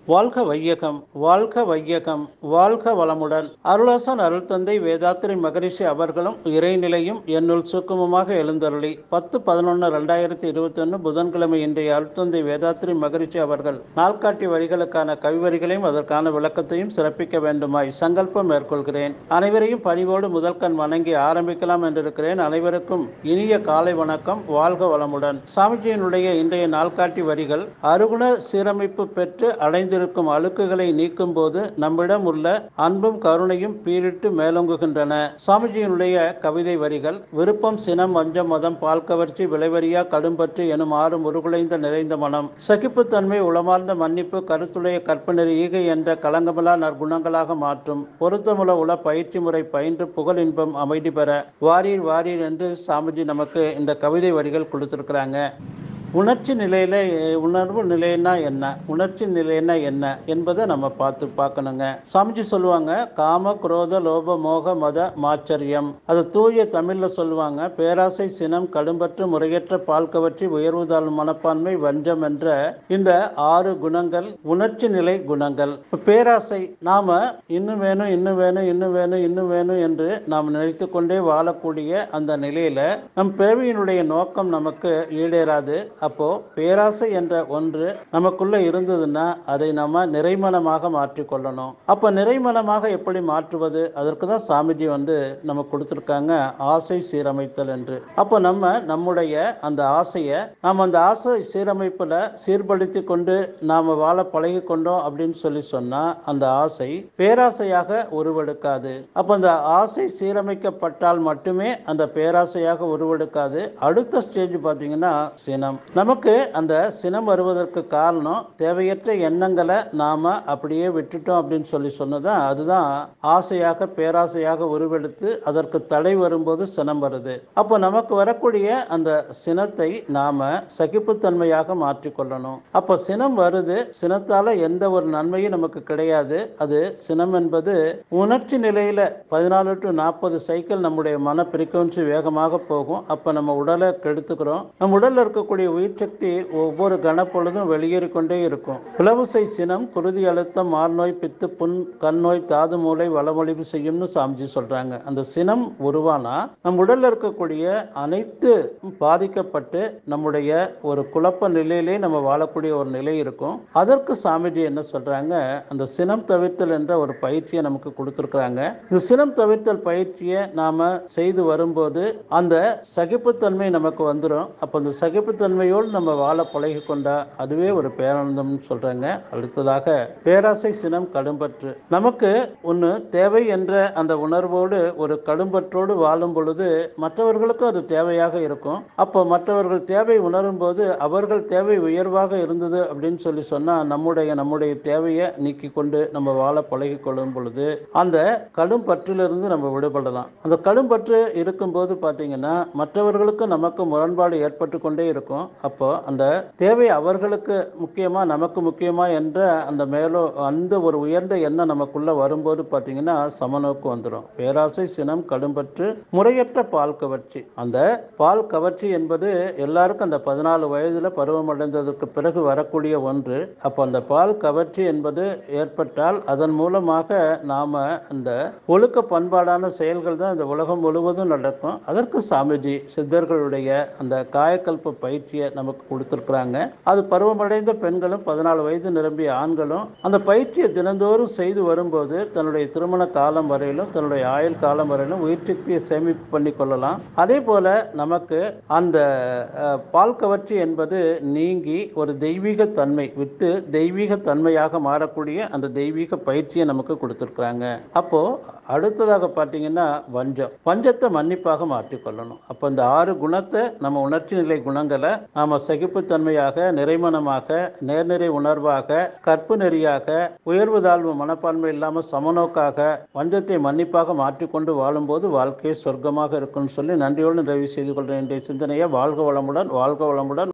வாழ்க வையகம் வாழ்க வையகம் வாழ்க வளமுடன் அருளாசன் அருள் தந்தை வேதாத்திரி மகரிஷி அவர்களும் இறைநிலையும் என்னுள் சுக்குமமாக எழுந்தருளி பத்து பதினொன்று ரெண்டாயிரத்தி இருபத்தி ஒன்று புதன்கிழமை இன்றைய அருள்தந்தை வேதாத்திரி மகரிஷி அவர்கள் நாள்காட்டி வரிகளுக்கான கவிவரிகளையும் அதற்கான விளக்கத்தையும் சிறப்பிக்க வேண்டுமாய் சங்கல்பம் மேற்கொள்கிறேன் அனைவரையும் பணிவோடு முதல் கண் வணங்கி ஆரம்பிக்கலாம் என்றிருக்கிறேன் அனைவருக்கும் இனிய காலை வணக்கம் வாழ்க வளமுடன் சாமிஜியினுடைய இன்றைய நாள்காட்டி வரிகள் அருகுண சீரமைப்பு பெற்று அடைந்திருக்கும் அழுக்குகளை நீக்கும் போது நம்மிடம் உள்ள அன்பும் கருணையும் பீரிட்டு மேலோங்குகின்றன சாமிஜியினுடைய கவிதை வரிகள் விருப்பம் சினம் வஞ்சம் மதம் பால் கவர்ச்சி விளைவரியா கடும்பற்று எனும் ஆறு முருகுலைந்த நிறைந்த மனம் சகிப்புத்தன்மை உளமார்ந்த மன்னிப்பு கருத்துடைய கற்பனரி ஈகை என்ற களங்கமலா நற்குணங்களாக மாற்றும் பொருத்தமுள்ள உள பயிற்சி முறை பயின்று புகழ் இன்பம் அமைதி பெற வாரீர் வாரீர் என்று சாமிஜி நமக்கு இந்த கவிதை வரிகள் கொடுத்துருக்குறாங்க உணர்ச்சி நிலையில் உணர்வு நிலைன்னா என்ன உணர்ச்சி நிலைன்னா என்ன என்பதை நம்ம பார்த்து பார்க்கணுங்க சாமிஜி சொல்லுவாங்க காம குரோத லோப மோக மத மாச்சரியம் அது தூய தமிழில் சொல்லுவாங்க பேராசை சினம் கடும்பற்று முறையற்ற பால் கவர்ச்சி உயர்வுதாள் மனப்பான்மை வஞ்சம் என்ற இந்த ஆறு குணங்கள் உணர்ச்சி நிலை குணங்கள் பேராசை நாம இன்னும் வேணும் இன்னும் வேணும் இன்னும் வேணும் இன்னும் வேணும் என்று நாம் நினைத்து கொண்டே வாழக்கூடிய அந்த நிலையில நம் பேவையினுடைய நோக்கம் நமக்கு ஈடேறாது அப்போ பேராசை என்ற ஒன்று நமக்குள்ள இருந்ததுன்னா அதை நம்ம நிறைமனமாக மாற்றிக்கொள்ளணும் அப்போ நிறைமனமாக எப்படி மாற்றுவது அதற்கு தான் சாமிஜி வந்து நம்ம கொடுத்துருக்காங்க ஆசை சீரமைத்தல் என்று அப்போ நம்ம நம்முடைய அந்த ஆசையை நாம் அந்த ஆசை சீரமைப்பில் சீர்படுத்தி கொண்டு நாம் வாழ பழகி கொண்டோம் அப்படின்னு சொல்லி சொன்னால் அந்த ஆசை பேராசையாக உருவெடுக்காது அப்போ அந்த ஆசை சீரமைக்கப்பட்டால் மட்டுமே அந்த பேராசையாக உருவெடுக்காது அடுத்த ஸ்டேஜ் பார்த்தீங்கன்னா சினம் நமக்கு அந்த சினம் வருவதற்கு காரணம் தேவையற்ற எண்ணங்களை நாம் அப்படியே விட்டுட்டோம் அப்படின்னு சொல்லி சொன்னதான் அதுதான் ஆசையாக பேராசையாக உருவெடுத்து அதற்கு தடை வரும்போது சினம் வருது அப்போ நமக்கு வரக்கூடிய அந்த சினத்தை நாம் சகிப்புத்தன்மையாக மாற்றிக்கொள்ளணும் அப்போ சினம் வருது சினத்தால் எந்த ஒரு நன்மையும் நமக்கு கிடையாது அது சினம் என்பது உணர்ச்சி நிலையில் பதினாலு டு நாற்பது சைக்கிள் நம்முடைய மன பிரிக்கவன்சி வேகமாக போகும் அப்போ நம்ம உடலை கெடுத்துக்கிறோம் நம்ம உடலில் இருக்கக்கூடிய உயிர் சக்தி ஒவ்வொரு கணப்பொழுதும் வெளியேறி கொண்டே இருக்கும் பிளவுசை சினம் குருதி அழுத்தம் மார்நோய் பித்து புண் கண் நோய் தாது மூளை வளமொழிவு செய்யும்னு சாமிஜி சொல்றாங்க அந்த சினம் உருவானா நம் உடல்ல இருக்கக்கூடிய அனைத்து பாதிக்கப்பட்டு நம்முடைய ஒரு குழப்ப நிலையிலே நம்ம வாழக்கூடிய ஒரு நிலை இருக்கும் அதற்கு சாமிஜி என்ன சொல்றாங்க அந்த சினம் தவிர்த்தல் என்ற ஒரு பயிற்சியை நமக்கு கொடுத்துருக்குறாங்க இந்த சினம் தவிர்த்தல் பயிற்சியை நாம செய்து வரும்போது அந்த சகிப்புத்தன்மை நமக்கு வந்துடும் அப்போ அந்த சகிப்புத்தன்மையோடு நம்ம வாழ பழகி கொண்டா அதுவே ஒரு பேரானந்தம்னு சொல்றாங்க அடுத்ததாக பேராசை சினம் கடும்பற்று நமக்கு ஒன்று தேவை என்ற அந்த உணர்வோடு ஒரு கடும்பற்றோடு வாழும் பொழுது மற்றவர்களுக்கும் அது தேவையாக இருக்கும் அப்போ மற்றவர்கள் தேவை உணரும் போது அவர்கள் தேவை உயர்வாக இருந்தது அப்படின்னு சொல்லி சொன்னால் நம்முடைய நம்முடைய தேவையை நீக்கி கொண்டு நம்ம வாழ பழகி கொள்ளும் பொழுது அந்த கடும் பற்றிலிருந்து நம்ம விடுபடலாம் அந்த கடும் பற்று இருக்கும்போது பார்த்தீங்கன்னா மற்றவர்களுக்கு நமக்கு முரண்பாடு ஏற்பட்டு கொண்டே இருக்கும் அப்போ அந்த தேவை அவர்களுக்கு முக்கியமா நமக்கு முக்கியமா என்ற அந்த மேலோ அந்த ஒரு உயர்ந்த எண்ணம் நமக்குள்ள வரும்போது பார்த்தீங்கன்னா சமநோக்கு வந்துடும் பேராசை சினம் கடும்பற்று முறையற்ற பால் கவர்ச்சி அந்த பால் கவர்ச்சி என்பது எல்லாருக்கும் அந்த பதினாலு வயதுல பருவமடைந்ததற்கு பிறகு வரக்கூடிய ஒன்று அப்போ அந்த பால் கவர்ச்சி என்பது ஏற்பட்டால் அதன் மூலமாக நாம அந்த ஒழுக்க பண்பாடான செயல்கள் தான் இந்த உலகம் முழுவதும் நடக்கும் அதற்கு சாமிஜி சித்தர்களுடைய அந்த காயக்கல்ப பயிற்சியை நமக்கு கொடுத்துருக்குறாங்க அது பருவமடைந்த பெண்களும் பதினாலு வயது நிரம்பிய ஆண்களும் அந்த பயிற்சியை தினந்தோறும் செய்து வரும்போது தன்னுடைய திருமண காலம் வரையிலும் தன்னுடைய ஆயுள் காலம் வரையிலும் உயிர் சக்தியை சேமிப்பு பண்ணி கொள்ளலாம் அதே போல நமக்கு அந்த அஹ், பால் கவர்ச்சி என்பது நீங்கி ஒரு தெய்வீக தன்மை விட்டு தெய்வீக தன்மையாக மாறக்கூடிய அந்த தெய்வீக பயிற்சியை நமக்கு கொடுத்துருக்குறாங்க அப்போ அடுத்ததாக பார்த்தீங்கன்னா வஞ்சம் வஞ்சத்தை மன்னிப்பாக மாற்றிக்கொள்ளணும் அப்போ இந்த ஆறு குணத்தை நம்ம உணர்ச்சி நிலை குணங்களை நாம சகிப்புத்தன்மையாக நிறைமனமாக நேர்நிறை உணர்வாக கற்பு நெறியாக உயர்வு தாழ்வு மனப்பான்மை இல்லாமல் சமநோக்காக வஞ்சத்தை மன்னிப்பாக மாற்றிக்கொண்டு வாழும்போது வாழ்க்கை சொர்க்கமாக இருக்கும்னு சொல்லி நன்றியோடு நிறைவு செய்து கொள்கிறேன் இன்றைய சிந்தனையை வாழ்க வளமுடன் வாழ்க வளமுடன்